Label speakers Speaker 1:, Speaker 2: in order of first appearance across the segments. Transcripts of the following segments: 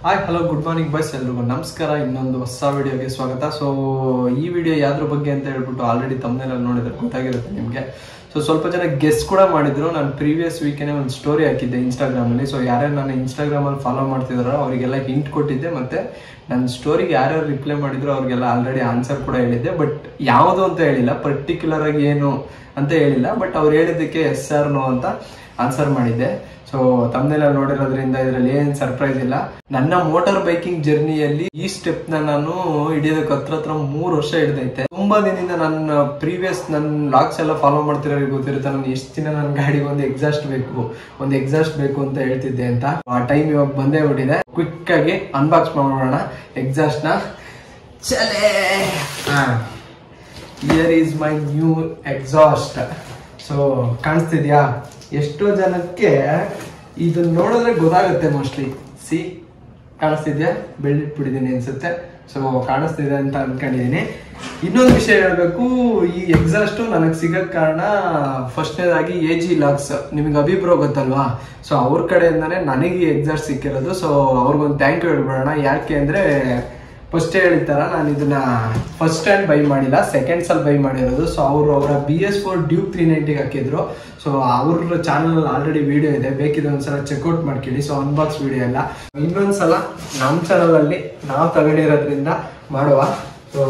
Speaker 1: Hi hello good morning boys ಎಲ್ರಿಗೂ ನಮಸ್ಕಾರ ಇನ್ನೊಂದು ಹೊಸ ವಿಡಿಯೋಗೆ ಸ್ವಾಗತ ಸೊ ಈ ವಿಡಿಯೋ ಯಾವ್ದ್ರ ಬಗ್ಗೆ ಅಂತ ಹೇಳ್ಬಿಟ್ಟು ಆಲ್ರೆಡಿ ತಮ್ಮನೇಲಿ ನೋಡಿದ್ರೆ ಗೊತ್ತಾಗಿರುತ್ತೆ ನಿಮಗೆ ಸೊ ಸ್ವಲ್ಪ ಜನ ಗೆಸ್ಟ್ ಕೂಡ ಮಾಡಿದ್ರು ನಾನು ಪ್ರೀವಿಯಸ್ ವೀಕೇನೆ ಒಂದು ಸ್ಟೋರಿ ಹಾಕಿದ್ದೆ ಇನ್ಸ್ಟಾಗ್ರಾಮಲ್ಲಿ ಸೊ ಯಾರ್ಯಾರು ನಾನು ಇನ್ಸ್ಟಾಗ್ರಾಮಲ್ಲಿ ಫಾಲೋ ಮಾಡ್ತಿದ್ದಾರೋ ಅವರಿಗೆಲ್ಲ ಹಿಂಟ್ ಕೊಟ್ಟಿದ್ದೆ ಮತ್ತೆ ನನ್ನ ಸ್ಟೋರಿಗೆ ಯಾರ್ಯಾರು ರಿಪ್ಲೈ ಮಾಡಿದ್ರು ಅವ್ರಿಗೆಲ್ಲ ಆಲ್ರೆಡಿ ಆನ್ಸರ್ ಕೂಡ ಹೇಳಿದ್ದೆ ಬಟ್ ಯಾವುದು ಅಂತ ಹೇಳಿಲ್ಲ ಪರ್ಟಿಕ್ಯುಲರ್ ಆಗಿ ಏನು ಅಂತ ಹೇಳಿಲ್ಲ ಬಟ್ ಅವ್ರು ಹೇಳಿದ್ದಕ್ಕೆ ಎಸ್ ಆರ್ ನೋ ಅಂತ ಆನ್ಸರ್ ಮಾಡಿದ್ದೆ ಸೊ ತಮ್ಮನೆಲ್ಲ ನೋಡಿರೋದ್ರಿಂದ ಇದರಲ್ಲಿ ಏನ್ ಸರ್ಪ್ರೈಸ್ ಇಲ್ಲ ನನ್ನ ಮೋಟಾರ್ ಬೈಕಿಂಗ್ ಜರ್ನಿಯಲ್ಲಿ ಈ ಸ್ಟೆಪ್ ನ ನಾನು ಹಿಡಿಯೋದಕ್ಕೆ ಹತ್ರ ಹತ್ರ ಮೂರ್ ವರ್ಷ ಹಿಡ್ದೈತೆ ತುಂಬಾ ದಿನದಿಂದ ನನ್ನ ಪ್ರೀವಿಯಸ್ ನನ್ನ ಲಾಕ್ಸ್ ಎಲ್ಲ ಫಾಲೋ ಮಾಡ್ತಿರೋರಿಗೆ ಗೊತ್ತಿರುತ್ತೆ ನಾನು ಎಷ್ಟು ದಿನ ನನ್ನ ಗಾಡಿಗೆ ಒಂದು ಎಕ್ಸಾಸ್ಟ್ ಬೇಕು ಒಂದು ಎಕ್ಸಾಸ್ಟ್ ಬೇಕು ಅಂತ ಹೇಳ್ತಿದ್ದೆ ಅಂತ ಆ ಟೈಮ್ ಇವಾಗ ಬಂದೇ ಬಿಟ್ಟಿದೆ ಕ್ವಿಕ್ ಆಗಿ ಅನ್ಬಾಕ್ಸ್ ಮಾಡೋಣ ಎಕ್ಸಾಸ್ಟ್ ನ ಚಲೇ year is my new exhaust so ಕಾಣಿಸ್ತಿದ್ಯಾ ಎಷ್ಟೋ ಜನಕ್ಕೆ ಇದನ್ನ ನೋಡಿದ್ರೆ ಗೊತ್ತಾಗುತ್ತೆ ಮೋಸ್ಟ್ಲಿ ಸಿ ಕಾಣಿಸ್ತಿದ್ಯಾ ಬೆಳ್ಳಿಟ್ಬಿಟ್ಟಿದ್ದೀನಿ ಅನ್ಸುತ್ತೆ ಸೊ ಕಾಣಿಸ್ತಿದೆ ಅಂತ ಅನ್ಕೊಂಡಿದೀನಿ ಇನ್ನೊಂದು ವಿಷಯ ಹೇಳ್ಬೇಕು ಈ ಎಕ್ಸಾಸ್ಟ್ ನನಗೆ ಸಿಗಕ್ ಕಾರಣ ಫಸ್ಟ್ನೇದಾಗಿ ಎ ಜಿ ಲಾಕ್ಸ್ ನಿಮಗೆ ಅಭಿಪ್ರಾಯ ಗೊತ್ತಲ್ವಾ ಸೊ ಅವ್ರ ಕಡೆಯಿಂದಾನೆ ನನಗೆ ಈ ಎಕ್ಸಾಸ್ಟ್ ಸಿಕ್ಕಿರೋದು ಸೊ ಅವ್ರಿಗೊಂದು ಥ್ಯಾಂಕ್ ಯು ಹೇಳ್ಬಿಡೋಣ ಯಾಕೆ ಅಂದ್ರೆ ಫಸ್ಟ್ ಹೇಳಿತಾರ ನಾನು ಇದನ್ನ ಫಸ್ಟ್ ಹ್ಯಾಂಡ್ ಬೈ ಮಾಡಿಲ್ಲ ಸೆಕೆಂಡ್ ಸಲ ಬೈ ಮಾಡಿರೋದು ಸೊ ಅವರು ಅವರ B S four Duke three ನೈಂಟಿಗೆ ಹಾಕಿದ್ರು ಸೊ ಅವ್ರ ಚಾನಲ್ ಆಲ್ರೆಡಿ ವಿಡಿಯೋ ಇದೆ ಬೇಕಿದ್ರೆ ಒಂದ್ಸಲ ಚೆಕ್ಔಟ್ ಮಾಡ್ಕೊಳ್ಳಿ ಸೊ ಅನ್ಬಾಕ್ಸ್ ವಿಡಿಯೋ ಎಲ್ಲ ಇನ್ನೊಂದ್ಸಲ ನಮ್ಮ ಚಾನಲ್ ಅಲ್ಲಿ ನಾವು ತಗೊಂಡಿರೋದ್ರಿಂದ ಮಾಡುವ ಸೊ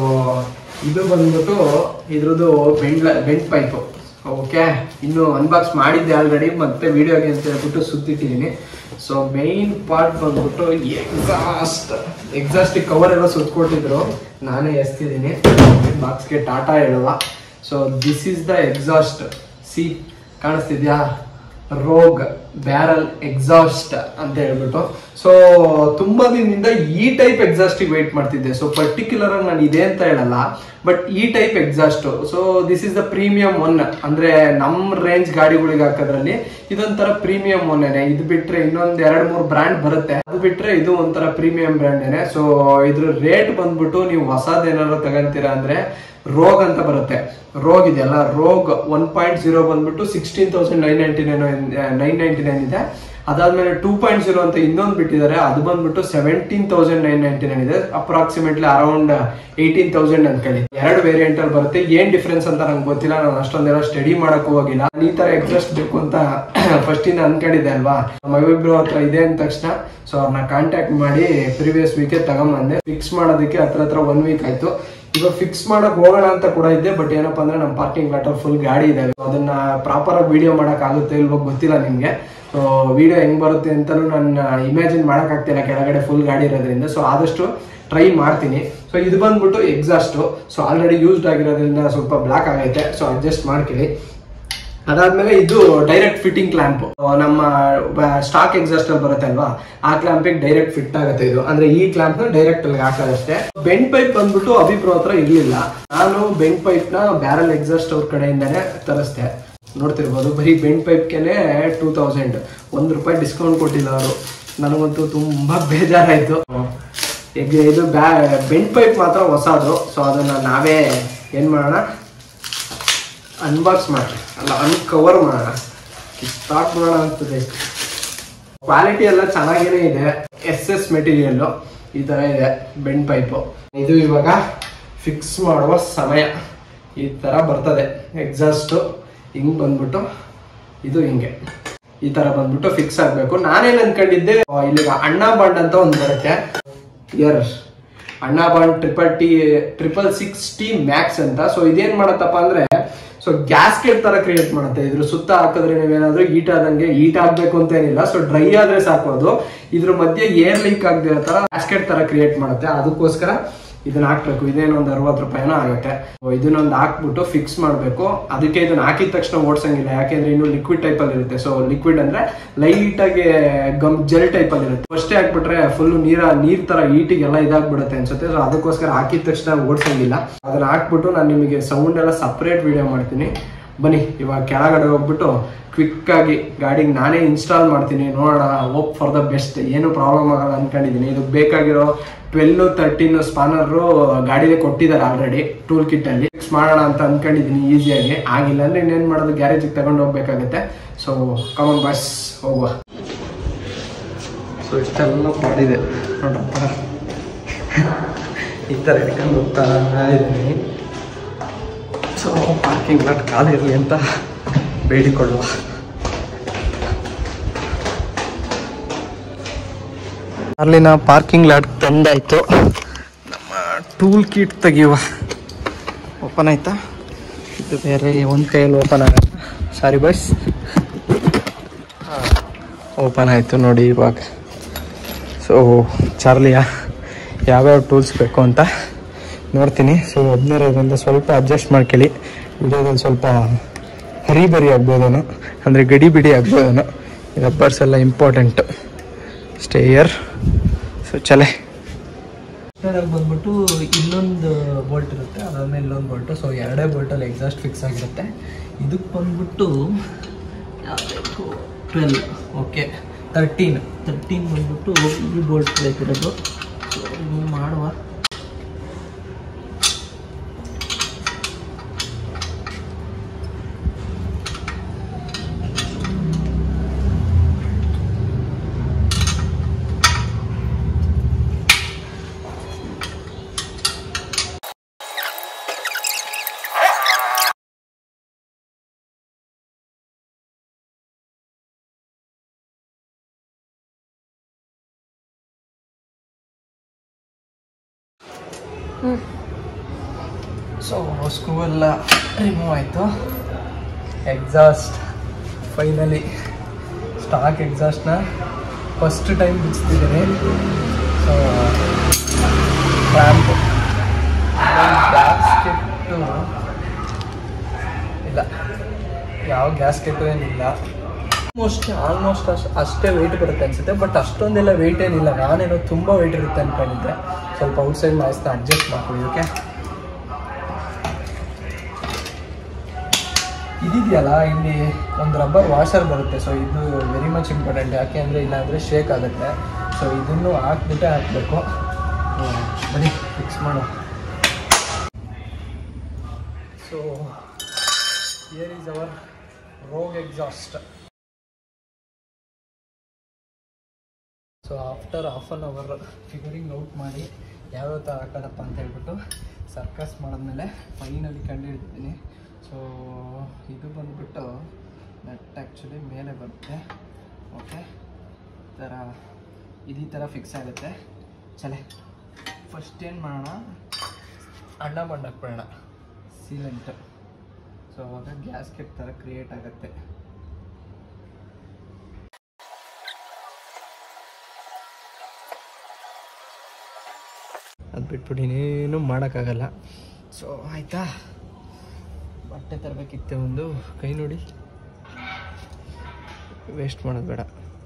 Speaker 1: ಇದು ಬಂದ್ಬಿಟ್ಟು ಇದ್ರದ್ದು ಬೆಂಡ್ ಬೆಂಡ್ ಪೈಪು ಓಕೆ ಇನ್ನು ಅನ್ಬಾಕ್ಸ್ ಮಾಡಿದ್ದೆ ಆಲ್ರೆಡಿ ಮತ್ತೆ ವಿಡಿಯೋಗೆ ಅಂತ ಹೇಳ್ಬಿಟ್ಟು ಸುತ್ತಿಟ್ಟಿದ್ದೀನಿ ಸೊ ಮೇನ್ ಪಾರ್ಟ್ ಬಂದ್ಬಿಟ್ಟು ಎಕ್ಸಾಸ್ಟ್ ಎಕ್ಸಾಸ್ಟ್ ಕವರ್ ಎಲ್ಲ ಸುತ್ಕೊಟ್ಟಿದ್ರು ನಾನೇ ಎಸ್ತಿದ್ದೀನಿ ಬಾಕ್ಸ್ಗೆ ಟಾಟಾ ಹೇಳುವ so this is the exhaust see ಕಾಣಿಸ್ತಿದ್ಯಾ ರೋಗ್ ಬ್ಯಾರಲ್ ಎಕ್ಸಾಸ್ಟ್ ಅಂತ ಹೇಳ್ಬಿಟ್ಟು ಸೊ ತುಂಬಾ ದಿನದಿಂದ ಈ ಟೈಪ್ ಎಕ್ಸಾಸ್ಟಿಗೆ ವೇಟ್ ಮಾಡ್ತಿದ್ದೆ ಸೊ ಪರ್ಟಿಕ್ಯುಲರ್ ಆಗಿ ನಾನು ಇದೆ ಅಂತ ಹೇಳಲ್ಲ ಬಟ್ ಈ type exhaust so this is the premium one ಅಂದ್ರೆ ನಮ್ಮ ರೇಂಜ್ ಗಾಡಿಗಳಿಗೆ ಹಾಕೋದ್ರಲ್ಲಿ ಇದೊಂಥರ ಪ್ರೀಮಿಯಂ ಒನ್ನೇನೆ ಇದು ಬಿಟ್ರೆ ಇನ್ನೊಂದ್ ಎರಡ್ ಮೂರ್ ಬ್ರ್ಯಾಂಡ್ ಬರುತ್ತೆ ಅದು ಬಿಟ್ರೆ ಇದು ಒಂಥರ ಪ್ರೀಮಿಯಂ ಬ್ರ್ಯಾಂಡೇನೆ ಸೊ ಇದ್ರ ರೇಟ್ ಬಂದ್ಬಿಟ್ಟು ನೀವು ಹೊಸದೇನಾದ್ರು ತಗೊಂತೀರಾ ಅಂದ್ರೆ ರೋಗ್ ಅಂತ ಬರುತ್ತೆ ರೋಗ್ ಇದೆಯಲ್ಲ ರೋಗ್ ಒನ್ ಪಾಯಿಂಟ್ ಜೀರೋ ಬಂದ್ಬಿಟ್ಟು sixteen thousand nine ninety nine nine ninety nine ಇದೆ ಅದಾದ್ಮೇಲೆ ಟೂ ಪಾಯಿಂಟ್ ಜೀರೋ ಅಂತ ಇನ್ನೊಂದು ಬಿಟ್ಟಿದ್ದಾರೆ ಅದು ಬಂದ್ಬಿಟ್ಟು seventeen thousand nine ninety nine ಇದೆ ಅಪ್ರಾಕ್ಸಿಮೇಟ್ಲಿ ಅರೌಂಡ್ ಏಯ್ಟೀನ್ ತೌಸಂಡ್ ಅನ್ಕೊಳ್ಳಿ ಎರಡು ವೇರಿಯಂಟ್ ಅಲ್ಲಿ ಬರುತ್ತೆ ಏನ್ ಡಿಫ್ರೆನ್ಸ್ ಅಂತ ನಂಗೆ ಗೊತ್ತಿಲ್ಲ ನಾನು ಅಷ್ಟೊಂದೆಲ್ಲ ಸ್ಟಡಿ ಮಾಡಕ್ ಹೋಗಿಲ್ಲ ಈ ತರ ಎಕ್ಸಾಸ್ಟ್ ಬೇಕು ಅಂತ ಫಸ್ಟ್ ಇಂದ ಅನ್ಕೊಂಡಿದ್ದೆ ಅಲ್ವಾ ನಮ್ಮ ಅಭಿಪ್ರಾಯ ಹತ್ರ ಇದೆ ಅಂದ ತಕ್ಷಣ ಸೊ ಅವ್ರನ್ನ ಕಾಂಟ್ಯಾಕ್ಟ್ ಮಾಡಿ ಪ್ರೀವಿಯಸ್ ವೀಕೆ ತಗೊಂಬಂದೆ ಫಿಕ್ಸ್ ಮಾಡೋದಕ್ಕೆ ಹತ್ರ ಹತ್ರ ಒನ್ ವೀಕ್ ಆಯ್ತು ಇವಾಗ ಫಿಕ್ಸ್ ಮಾಡಕ್ ಹೋಗೋಣ ಅಂತ ಕೂಡ ಇದ್ದೆ ಬಟ್ ಏನಪ್ಪಾ ಅಂದ್ರೆ ನಮ್ಮ ಪಾರ್ಕಿಂಗ್ ಲಾಟ್ ಫುಲ್ ಗಾಡಿ ಇದಾವೆ ಅದನ್ನ ಪ್ರಾಪರ್ ಆಗಿ ವಿಡಿಯೋ ಮಾಡಕ್ ಆಗುತ್ತೆ ಇಲ್ವೋ ಗೊತ್ತಿಲ್ಲ ನಿಮ್ಗೆ ಸೊ ವಿಡಿಯೋ ಹೆಂಗ್ ಬರುತ್ತೆ ಅಂತಾನು ನಾನು ಇಮ್ಯಾಜಿನ್ ಮಾಡಕ್ ಆಗ್ತಿಲ್ಲ ಕೆಳಗಡೆ ಫುಲ್ ಗಾಡಿ ಇರೋದ್ರಿಂದ ಸೊ ಆದಷ್ಟು ಟ್ರೈ ಮಾಡ್ತೀನಿ ಸೊ ಇದು ಬಂದ್ಬಿಟ್ಟು ಎಕ್ಸಾಸ್ಟ್ ಸೊ ಆಲ್ರೆಡಿ ಯೂಸ್ಡ್ ಆಗಿರೋದ್ರಿಂದ ಸ್ವಲ್ಪ ಬ್ಲಾಕ್ ಆಗೈತೆ ಸೊ ಅಡ್ಜಸ್ಟ್ ಮಾಡ್ಕೊಳ್ಳಿ ಅದಾದ್ಮೇಲೆ ಇದು ಡೈರೆಕ್ಟ್ ಫಿಟ್ಟಿಂಗ್ ಕ್ಲಾಂಪ್ ನಮ್ಮ ಸ್ಟಾಕ್ ಎಕ್ಸಾಸ್ಟ್ ಅಲ್ಲಿ ಬರುತ್ತೆ ಅಲ್ವಾ ಆ ಕ್ಲಾಂಪಿಗೆ ಡೈರೆಕ್ಟ್ ಫಿಟ್ ಆಗುತ್ತೆ ಇದು ಅಂದ್ರೆ ಈ ಕ್ಲಾಂಪ್ ನ ಡೈರೆಕ್ಟ್ ಅಲ್ಲಿ ಹಾಕೋದಷ್ಟೇ ಬೆಂಡ್ ಪೈಪ್ ಬಂದ್ಬಿಟ್ಟು ಅಭಿಪ್ರಾಯ ಹತ್ರ ಇರ್ಲಿಲ್ಲ ನಾನು ಬೆಂಡ್ ಪೈಪ್ ನ ಬ್ಯಾರಲ್ ಎಕ್ಸಾಸ್ಟ್ ಅವ್ರ ಕಡೆಯಿಂದಾನೆ ತರಿಸ್ದೆ ನೋಡ್ತಿರ್ಬೋದು ಬರೀ ಬೆಂಡ್ ಪೈಪ್ಗೆನೆ ಟೂ ತೌಸಂಡ್ ಒಂದ್ ರೂಪಾಯಿ ಡಿಸ್ಕೌಂಟ್ ಕೊಟ್ಟಿಲ್ಲ ಅವರು ನನಗಂತೂ ತುಂಬಾ ಬೇಜಾರಾಯ್ತು ಈಗ ಇದು ಬ್ಯಾ ಬೆಂಡ್ ಪೈಪ್ ಮಾತ್ರ ಹೊಸದು ಸೊ ಅದನ್ನ ನಾವೇ ಏನ್ ಮಾಡೋಣ ಅನ್ಬಾಕ್ಸ್ ಮಾಡೋಣ ಅಲ್ಲ ಅನ್ಕವರ್ ಮಾಡೋಣ ಸ್ಟಾರ್ಟ್ ಮಾಡೋಣ ಅಂತದೆ ಕ್ವಾಲಿಟಿ ಎಲ್ಲ ಚೆನ್ನಾಗೇನೆ ಇದೆ ಎಸ್ ಎಸ್ ಮೆಟೀರಿಯಲ್ ಈ ತರ ಇದೆ ಬೆಂಡ್ ಪೈಪು ಇದು ಇವಾಗ ಫಿಕ್ಸ್ ಮಾಡುವ ಸಮಯ ಈ ತರ ಬರ್ತದೆ ಎಕ್ಸಾಸ್ಟ್ ಹಿಂಗ್ ಬಂದ್ಬಿಟ್ಟು ಇದು ಹಿಂಗೆ ಈ ತರ ಬಂದ್ಬಿಟ್ಟು ಫಿಕ್ಸ್ ಆಗ್ಬೇಕು ನಾನೇನ್ ಅನ್ಕೊಂಡಿದ್ದೆ ಇಲ್ಲಿ ಅಣ್ಣ ಬಾಂಡ್ ಅಂತ ಒಂದು ಬರುತ್ತೆ ಇಯರ್ ಅಣ್ಣ bond triple T triple six T max ಅಂತ ಸೊ ಇದೇನ್ ಮಾಡತ್ತಪ್ಪ ಅಂದ್ರೆ ಸೊ ಗ್ಯಾಸ್ಕೆಟ್ ತರ ಕ್ರಿಯೇಟ್ ಮಾಡುತ್ತೆ ಇದ್ರ ಸುತ್ತ ಹಾಕಿದ್ರೆ ನೀವೇನಾದ್ರೂ ಈಟ್ ಆದಂಗೆ ಈಟ್ ಆಗ್ಬೇಕು ಅಂತ ಏನಿಲ್ಲ ಸೊ ಡ್ರೈ ಆದ್ರೆ ಸಾಕು ಅದು ಇದ್ರ ಮಧ್ಯೆ ಏರ್ ಲೀಕ್ ಆಗದಿರೋ ತರ ಗ್ಯಾಸ್ಕೆಟ್ ತರ ಕ್ರಿಯೇಟ್ ಮಾಡುತ್ತೆ ಅದಕ್ಕೋಸ್ಕರ ಇದನ್ನ ಹಾಕ್ಬೇಕು ಇದೇನೋ ಒಂದು ಅರವತ್ತು ರೂಪಾಯಿನೋ ಆಗುತ್ತೆ ಇದನ್ನೊಂದು ಹಾಕ್ಬಿಟ್ಟು ಫಿಕ್ಸ್ ಮಾಡಬೇಕು ಅದಕ್ಕೆ ಇದನ್ನ ಹಾಕಿದ ತಕ್ಷಣ ಓಡಿಸಂಗಿಲ್ಲ ಯಾಕೆಂದ್ರೆ ಇನ್ನು ಲಿಕ್ವಿಡ್ ಟೈಪ್ ಅಲ್ಲಿ ಇರುತ್ತೆ ಸೊ ಲಿಕ್ವಿಡ್ ಅಂದ್ರೆ ಲೈಟ್ ಆಗಿ ಗಮ್ ಜೆಲ್ ಟೈಪ್ ಅಲ್ಲಿ ಇರುತ್ತೆ ಅಷ್ಟೇ ಹಾಕ್ಬಿಟ್ರೆ ಫುಲ್ ನೀರ ನೀರ್ ತರ ಈಟಿಗೆ ಎಲ್ಲ ಇದಾಗ್ಬಿಡುತ್ತೆ ಅನ್ಸುತ್ತೆ ಸೊ ಅದಕ್ಕೋಸ್ಕರ ಹಾಕಿದ ತಕ್ಷಣ ಓಡಿಸಂಗಿಲ್ಲ ಅದನ್ನ ಹಾಕ್ಬಿಟ್ಟು ನಾನು ನಿಮಗೆ ಸೌಂಡ್ ಎಲ್ಲ ಸಪ್ರೇಟ್ ವಿಡಿಯೋ ಮಾಡ್ತೀನಿ ಬನ್ನಿ ಇವಾಗ ಕೆಳಗಡೆ ಹೋಗ್ಬಿಟ್ಟು ಕ್ವಿಕ್ ಆಗಿ ಗಾಡಿಗೆ ನಾನೇ ಇನ್ಸ್ಟಾಲ್ ಮಾಡ್ತೀನಿ ನೋಡೋಣ ಹೋಪ್ ಫಾರ್ ದ ಬೆಸ್ಟ್ ಏನು ಪ್ರಾಬ್ಲಮ್ ಆಗಲ್ಲ ಅನ್ಕೊಂಡಿದ್ದೀನಿ ಇದಕ್ಕೆ ಬೇಕಾಗಿರೋ ಟ್ವೆಲ್ ತರ್ಟೀನ್ ಸ್ಪಾನರ್ ಗಾಡಿಗೆ ಕೊಟ್ಟಿದ್ದಾರೆ ಆಲ್ರೆಡಿ ಟೂಲ್ ಕಿಟ್ ಅಲ್ಲಿ ಫಿಕ್ಸ್ ಮಾಡೋಣ ಅಂತ ಅನ್ಕೊಂಡಿದ್ದೀನಿ ಈಸಿಯಾಗಿ ಆಗಿಲ್ಲ ಅಂದ್ರೆ ಇನ್ನೇನ್ ಮಾಡೋದು ಗ್ಯಾರೇಜಿಗೆ ತಗೊಂಡು ಹೋಗ್ಬೇಕಾಗತ್ತೆ ಸೊ ಕಮನ್ ಬಸ್ ಹೋಗುವ ಸೊ ಇಷ್ಟೆಲ್ಲ ಮಾಡಿದೆ ನೋಡಪ್ಪ ಈ ಥರ ಹಿಡ್ಕೊಂಡು ಹೋಗ್ತಾ ಇದ್ದೀನಿ ಸೊ ಪಾರ್ಕಿಂಗ್ ಲಾಟ್ ಖಾಲಿ ಇರಲಿ ಅಂತ ಬೇಡಿಕೊಳ್ಳುವ ಅಲ್ಲಿನ ಪಾರ್ಕಿಂಗ್ ಲಾಟ್ ತಂದಾಯ್ತು ನಮ್ಮ ಟೂಲ್ ಕಿಟ್ ತೆಗಿಯುವ ಓಪನ್ ಆಯ್ತಾ ಇದು ಬೇರೆ ಒಂದು ಕೈಯಲ್ಲಿ ಓಪನ್ ಆಗಲ್ಲ ಸಾರಿ ಬಸ್ ಓಪನ್ ಆಯಿತು ನೋಡಿ ಇವಾಗ ಸೊ ಚಾರ್ಲಿಯ ಯಾವ್ಯಾವ ಟೂಲ್ಸ್ ಬೇಕು ಅಂತ ನೋಡ್ತೀನಿ ಸೊ ಒಬ್ಬನೇ ಇರೋದ್ರಿಂದ ಸ್ವಲ್ಪ ಅಡ್ಜಸ್ಟ್ ಮಾಡ್ಕೊಳ್ಳಿ ವಿಡಿಯೋದಲ್ಲಿ ಸ್ವಲ್ಪ ಹರಿಬರಿ ಆಗ್ಬೋದೇನೋ ಅಂದರೆ ಗಡಿ ಬಿಡಿ ಆಗ್ಬೋದೇನೋ ರಬ್ಬರ್ಸ್ ಎಲ್ಲ ಇಂಪಾರ್ಟೆಂಟು ಸ್ಟೇಯರ್ ಸೊ ಚಲೆ ಬಂದ್ಬಿಟ್ಟು ಇಲ್ಲೊಂದು ಬೋಲ್ಟ್ ಇರುತ್ತೆ ಅದಾದ್ಮೇಲೆ ಇಲ್ಲೊಂದು ಬೋಲ್ಟು ಸೊ ಎರಡೇ ಬೋಲ್ಟಲ್ಲಿ ಎಕ್ಸಾಸ್ಟ್ ಫಿಕ್ಸ್ ಆಗಿರುತ್ತೆ ಇದಕ್ಕೆ ಬಂದ್ಬಿಟ್ಟು ಟ್ವೆಲ್ ಓಕೆ ತರ್ಟೀನ್ ತರ್ಟೀನ್ ಬಂದ್ಬಿಟ್ಟು ಈ ಬೋಲ್ಟ್ ಬೇಕಿರೋದು ಸೊ ಇದು ಮಾಡುವ ಸೊ ಸ್ಕ್ರೂ ಎಲ್ಲ ರಿಮೂವ್ ಆಯಿತು ಎಕ್ಸಾಸ್ಟ್ ಫೈನಲಿ ಸ್ಟಾಕ್ ಎಕ್ಸಾಸ್ಟ್ನ ಫಸ್ಟ್ ಟೈಮ್ ಬಿಡಿಸ್ತಿದ್ದೀನಿ ಸೊ ರ್ಯಾಂಪ್ ಗ್ಯಾಸ್ಕೆಟ್ಟು ಇಲ್ಲ ಯಾವ ಗ್ಯಾಸ್ಕೆಟು ಏನಿಲ್ಲ ಆಲ್ಮೋಸ್ಟ್ ಆಲ್ಮೋಸ್ಟ್ ಅಷ್ಟು ಅಷ್ಟೇ ವೆಯ್ಟ್ ಬರುತ್ತೆ ಅನ್ಸುತ್ತೆ ಬಟ್ ಅಷ್ಟೊಂದೆಲ್ಲ ವೆಯ್ಟ್ ಏನಿಲ್ಲ ನಾನೇನೋ ತುಂಬ ವೆಯ್ಟ್ ಇರುತ್ತೆ ಅನ್ಕೊಂಡಿದ್ದೆ ಸ್ವಲ್ಪ ಔಟ್ಸೈಡ್ ನಾಯ್ಸ್ನ ಅಡ್ಜಸ್ಟ್ ಮಾಡ್ಕೊಳ್ಳಿ ಓಕೆ ಇದಿದೆಯಲ್ಲ ಇಲ್ಲಿ ಒಂದು ರಬ್ಬರ್ ವಾಷರ್ ಬರುತ್ತೆ ಸೊ ಇದು ವೆರಿ ಮಚ್ ಇಂಪಾರ್ಟೆಂಟ್ ಯಾಕೆ ಅಂದರೆ ಇಲ್ಲಾಂದರೆ ಶೇಕ್ ಆಗುತ್ತೆ ಸೊ ಇದನ್ನು ಹಾಕ್ಬಿಟ್ಟೆ ಹಾಕಬೇಕು ಬನ್ನಿ ಫಿಕ್ಸ್ ಮಾಡೋ so here is our Rogue exhaust so after half an hour figuring out ಮಾಡಿ ಯಾವ್ಯಾವ ಥರ ಹಾಕೋದಪ್ಪ ಅಂತ ಹೇಳ್ಬಿಟ್ಟು ಸರ್ಕಸ್ ಮಾಡಿದ್ಮೇಲೆ ಫೈನಲಿ ಕಂಡುಹಿಡಿದಿದ್ದೀನಿ ಸೊ ಇದು ಬಂದ್ಬಿಟ್ಟು ನಟ್ ಆ್ಯಕ್ಚುಲಿ ಮೇಲೆ ಬರುತ್ತೆ ಓಕೆ ಈ ಥರ ಇದೀ ಥರ ಫಿಕ್ಸ್ ಆಗುತ್ತೆ ಚಲೆ ಫಸ್ಟ್ ಏನು ಮಾಡೋಣ ಅಣ್ಣ ಬಂಡ್ ಹಾಕ್ಬಿಡೋಣ ಸೀಲೆಂಟ್ ಸೊ ಅವಾಗ ಗ್ಯಾಸ್ಕೆಟ್ ಥರ ಕ್ರಿಯೇಟ್ ಆಗುತ್ತೆ ಅದು ಬಿಟ್ಬಿಟ್ಟು ಇನ್ನೇನು ಮಾಡೋಕ್ಕಾಗಲ್ಲ ಸೊ ಆಯಿತಾ ಬಟ್ಟೆ ತರಬೇಕಿತ್ತೆ ಒಂದು ಕೈ ನೋಡಿ ವೇಸ್ಟ್ ಮಾಡೋದು ಬೇಡ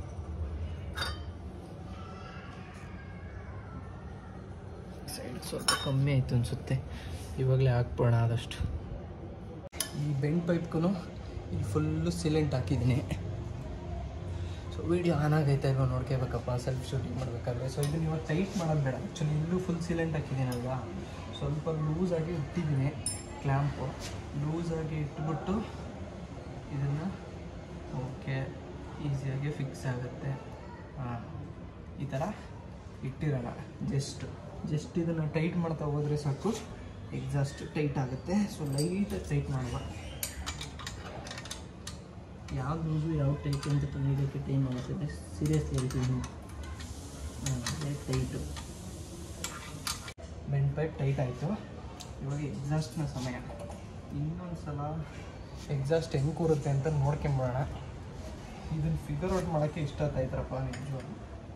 Speaker 1: ಸೈಡ್ ಸ್ವಲ್ಪ ಕಮ್ಮಿ ಆಯಿತು ಅನಿಸುತ್ತೆ ಇವಾಗಲೇ ಹಾಕ್ಬೋಣ ಆದಷ್ಟು ಈ ಬೆಂಡ್ ಪೈಪ್ಗೂ ಇಲ್ಲಿ ಫುಲ್ಲು ಸಿಲೆಂಟ್ ಹಾಕಿದ್ದೀನಿ ಸೊ ವೀಡಿಯೋ ಆನ್ ಆಗೈತೆ ಇಲ್ವಾ ನೋಡ್ಕೋಬೇಕಪ್ಪ ಸೆಲ್ಫ್ ಶೂಟಿಂಗ್ ಮಾಡಬೇಕಾದ್ರೆ ಸೊ ಇದನ್ನ ಇವಾಗ ಟೈಟ್ ಮಾಡೋದು ಬೇಡ ಆ್ಯಕ್ಚುಲಿ ಇಲ್ಲೂ ಫುಲ್ ಸಿಲೆಂಟ್ ಹಾಕಿದ್ದೀನಲ್ವಾ ಸ್ವಲ್ಪ ಲೂಸಾಗಿ ಇಟ್ಟಿದ್ದೀನಿ ಕ್ಲ್ಯಾಂಪು ಲೂಸಾಗಿ ಇಟ್ಬಿಟ್ಟು ಇದನ್ನು ಓಕೆ ಈಸಿಯಾಗಿ ಫಿಕ್ಸ್ ಆಗುತ್ತೆ ಹಾಂ ಈ ಥರ ಇಟ್ಟಿರೋಣ ಜಸ್ಟ್ ಜಸ್ಟ್ ಇದನ್ನು ಟೈಟ್ ಮಾಡ್ತಾ ಹೋದರೆ ಸಾಕು ಎಕ್ಸಾಸ್ಟ್ ಟೈಟ್ ಆಗುತ್ತೆ ಸೊ ಲೈಟಾಗಿ ಟೈಟ್ ಮಾಡುವ ಯಾವ ಲೂಸು ಯಾವ ಟೈಟ್ ಅಂತ ಕಂಡಿಡೋಕ್ಕೆ ಟೈಮ್ ಆಗುತ್ತದೆ ಸೀರಿಯಸ್ಲಿ ಹೇಳ್ತೀನಿ ಅದೇ ಟೈಟು ಬೆಂಡ್ ಪೈಪ್ ಟೈಟ್ ಆಯಿತು ಇವಾಗ ಎಕ್ಸಾಸ್ಟ್ನ ಸಮಯ ಇನ್ನೊಂದು ಸಲ ಎಕ್ಸಾಸ್ಟ್ ಹೆಂಗೆ ಕೂರುತ್ತೆ ಅಂತ ನೋಡ್ಕೊಂಬಿಡೋಣ ಇದನ್ನು ಫಿಗರ್ ಔಟ್ ಮಾಡೋಕ್ಕೆ ಇಷ್ಟ ಆಯ್ತರಪ್ಪ ನಿಜವಾಗ್ಲೂ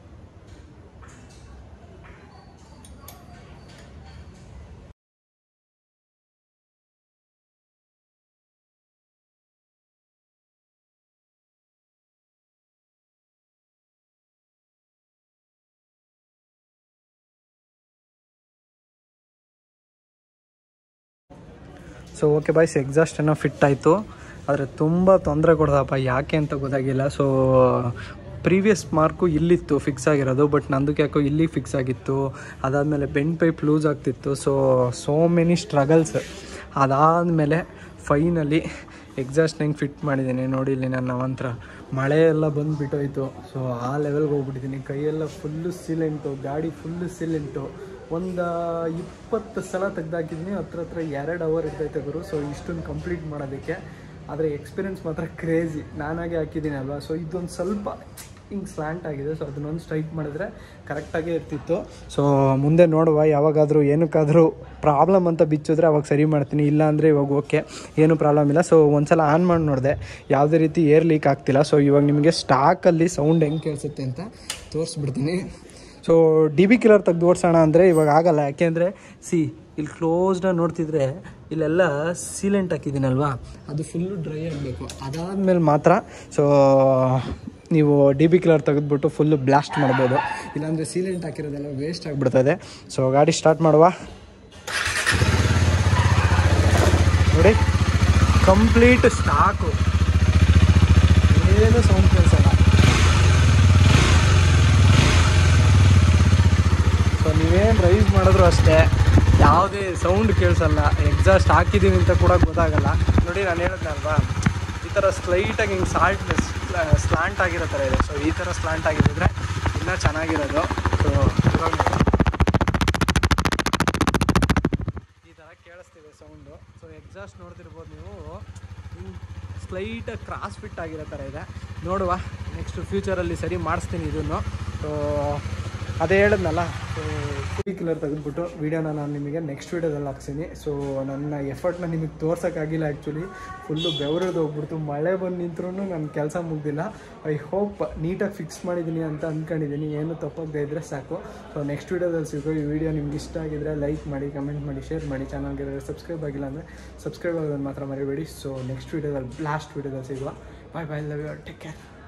Speaker 1: ಸೊ ಓಕೆ ಬಾಯ್ಸ್ ಎಕ್ಸಾಸ್ಟ್ ಏನೋ ಫಿಟ್ ಆಯಿತು ಆದರೆ ತುಂಬ ತೊಂದರೆ ಕೊಡ್ದಪ್ಪ ಯಾಕೆ ಅಂತ ಗೊತ್ತಾಗಿಲ್ಲ ಸೊ ಪ್ರೀವಿಯಸ್ ಮಾರ್ಕು ಇಲ್ಲಿತ್ತು ಫಿಕ್ಸ್ ಆಗಿರೋದು ಬಟ್ ನಂದಕ್ಕೆ ಯಾಕೋ ಇಲ್ಲಿ ಫಿಕ್ಸ್ ಆಗಿತ್ತು ಅದಾದಮೇಲೆ ಬೆಂಡ್ ಪೈಪ್ ಲೂಸ್ ಆಗ್ತಿತ್ತು ಸೊ ಸೋ ಮೆನಿ ಸ್ಟ್ರಗಲ್ಸ್ ಅದಾದಮೇಲೆ ಫೈನಲಿ ಎಕ್ಸಾಸ್ಟ್ ಹೆಂಗೆ ಫಿಟ್ ಮಾಡಿದ್ದೀನಿ ನೋಡಿ ಇಲ್ಲಿ ನನ್ನ ಒಂಥರ ಮಳೆ ಎಲ್ಲ ಬಂದುಬಿಟ್ಟೋಯ್ತು ಸೊ ಆ ಲೆವೆಲ್ಗೆ ಹೋಗ್ಬಿಟ್ಟಿದ್ದೀನಿ ಕೈಯೆಲ್ಲ ಫುಲ್ಲು ಸಿಲೆಂಟು ಗಾಡಿ ಫುಲ್ಲು ಸಿಲೆಂಟು ಒಂದು ಇಪ್ಪತ್ತು ಸಲ ತೆಗ್ದಾಕಿದ್ದೀನಿ ಹತ್ರ ಹತ್ರ ಎರಡು ಅವರ್ ಇರ್ತೈತೆ ಗುರು ಸೊ ಇಷ್ಟೊಂದು ಕಂಪ್ಲೀಟ್ ಮಾಡೋದಕ್ಕೆ ಆದರೆ ಎಕ್ಸ್ಪೀರಿಯನ್ಸ್ ಮಾತ್ರ ಕ್ರೇಜಿ ನಾನಾಗೆ ಹಾಕಿದ್ದೀನಿ ಅಲ್ವಾ ಸೊ ಇದೊಂದು ಸ್ವಲ್ಪ ಹಿಂಗೆ ಸ್ಲ್ಯಾಂಟ್ ಆಗಿದೆ ಸೊ ಅದನ್ನೊಂದು ಸ್ಟ್ರೈಕ್ ಮಾಡಿದ್ರೆ ಕರೆಕ್ಟಾಗೇ ಇರ್ತಿತ್ತು ಸೊ ಮುಂದೆ ನೋಡುವ ಯಾವಾಗಾದರೂ ಏನಕ್ಕಾದರೂ ಪ್ರಾಬ್ಲಮ್ ಅಂತ ಬಿಚ್ಚಿದ್ರೆ ಅವಾಗ ಸರಿ ಮಾಡ್ತೀನಿ ಇಲ್ಲ ಅಂದರೆ ಇವಾಗ ಓಕೆ ಏನು ಪ್ರಾಬ್ಲಮ್ ಇಲ್ಲ ಸೊ ಒಂದ್ಸಲ ಆನ್ ಮಾಡಿ ನೋಡಿದೆ ಯಾವುದೇ ರೀತಿ ಏರ್ ಲೀಕ್ ಆಗ್ತಿಲ್ಲ ಸೊ ಇವಾಗ ನಿಮಗೆ ಸ್ಟಾಕಲ್ಲಿ ಸೌಂಡ್ ಹೆಂಗೆ ಕೇಳಿಸುತ್ತೆ ಅಂತ ತೋರಿಸ್ಬಿಡ್ತೀನಿ ಸೊ ಡಿ ಬಿ ಕಿಲರ್ ತೆಗ್ದು ಓಡಿಸೋಣ ಅಂದರೆ ಇವಾಗ ಆಗಲ್ಲ ಯಾಕೆಂದರೆ ಸಿ ಇಲ್ಲಿ ಕ್ಲೋಸ್ಡಾಗಿ ನೋಡ್ತಿದ್ರೆ ಇಲ್ಲೆಲ್ಲ ಸೀಲೆಂಟ್ ಹಾಕಿದ್ದೀನಲ್ವಾ ಅದು ಫುಲ್ಲು ಡ್ರೈ ಆಗಬೇಕು ಅದಾದಮೇಲೆ ಮಾತ್ರ ಸೊ ನೀವು ಡಿ ಬಿ ಕಿಲರ್ ತೆಗೆದ್ಬಿಟ್ಟು ಫುಲ್ಲು ಬ್ಲಾಸ್ಟ್ ಮಾಡ್ಬೋದು ಇಲ್ಲಾಂದರೆ ಸೀಲೆಂಟ್ ಹಾಕಿರೋದೆಲ್ಲ ವೇಸ್ಟ್ ಆಗಿಬಿಡ್ತದೆ ಸೊ ಗಾಡಿ ಸ್ಟಾರ್ಟ್ ಮಾಡುವ ನೋಡಿ ಕಂಪ್ಲೀಟ್ ಸ್ಟಾಕು ಏನು ಸೌಂಡ್ ಕೇಳಿಸಲ್ಲ ಸೊ ನೀವೇನು ರೈಸ್ ಮಾಡಿದ್ರು ಅಷ್ಟೇ ಯಾವುದೇ ಸೌಂಡ್ ಕೇಳಿಸಲ್ಲ ಎಕ್ಸಾಸ್ಟ್ ಹಾಕಿದ್ದೀವಿ ಅಂತ ಕೂಡ ಗೊತ್ತಾಗಲ್ಲ ನೋಡಿ ನಾನು ಹೇಳಿದ್ನಲ್ವಾ ಈ ಥರ ಸ್ಲೈಟಾಗಿ ಹಿಂಗೆ ಸಾಲ್ಟ್ ಸ್ಲಾಂಟ್ ಆಗಿರೋ ಥರ ಇದೆ ಸೊ ಈ ಥರ ಸ್ಲಾಂಟ್ ಆಗಿದ್ದರೆ ಇನ್ನೂ ಚೆನ್ನಾಗಿರೋದು ಸೊ ಇವಾಗ ನೋಡಿ. ಈ ಥರ ಕೇಳಿಸ್ತಿದೆ ಸೌಂಡು ಸೊ ಎಕ್ಸಾಸ್ಟ್ ನೋಡ್ತಿರ್ಬೋದು ನೀವು ಸ್ಲೈಟಾಗಿ ಕ್ರಾಸ್ ಫಿಟ್ ಆಗಿರೋ ಥರ ಇದೆ ನೋಡುವ ನೆಕ್ಸ್ಟ್ ಫ್ಯೂಚರಲ್ಲಿ ಸರಿ ಮಾಡಿಸ್ತೀನಿ ಇದನ್ನು ಸೊ ಅದೇ ಹೇಳಿದ್ನಲ್ಲ ಸೊ ಟಿ ಕಿಲರ್ ತೆಗೆದ್ಬಿಟ್ಟು ವೀಡಿಯೋನ ನಾನು ನಿಮಗೆ ನೆಕ್ಸ್ಟ್ ವೀಡಿಯೋದಲ್ಲಿ ಹಾಕ್ತೀನಿ ಸೊ ನನ್ನ ಎಫರ್ಟ್ನ ನಿಮಗೆ ತೋರ್ಸೋಕ್ಕಾಗಿಲ್ಲ ಆ್ಯಕ್ಚುಲಿ ಫುಲ್ಲು ಬೆವರದು ಹೋಗ್ಬಿಡ್ತು ಮಳೆ ಬಂದು ನಿಂತ್ರೂ ನನ್ನ ಕೆಲಸ ಮುಗ್ದಿಲ್ಲ ಐ ಹೋಪ್ ನೀಟಾಗಿ ಫಿಕ್ಸ್ ಮಾಡಿದ್ದೀನಿ ಅಂತ ಅಂದ್ಕೊಂಡಿದ್ದೀನಿ ಏನು ತಪ್ಪಾಗದೇ ಇದ್ದರೆ ಸಾಕು ಸೊ ನೆಕ್ಸ್ಟ್ ವೀಡಿಯೋದಲ್ಲಿ ಸಿಗೋ ಈ ವಿಡಿಯೋ ನಿಮ್ಗೆ ಇಷ್ಟ ಆಗಿದ್ರೆ ಲೈಕ್ ಮಾಡಿ ಕಮೆಂಟ್ ಮಾಡಿ ಶೇರ್ ಮಾಡಿ ಚಾನಲ್ಗೆ ಸಬ್ಸ್ಕ್ರೈಬ್ ಆಗಿಲ್ಲ ಅಂದರೆ ಸಬ್ಸ್ಕ್ರೈಬ್ ಆಗೋದನ್ನು ಮಾತ್ರ ಮರಿಬೇಡಿ ಸೊ ನೆಕ್ಸ್ಟ್ ವೀಡಿಯೋದಲ್ಲಿ ಲಾಸ್ಟ್ ವೀಡಿಯೋದಲ್ಲಿ ಸಿಗುವ bye bye love you take care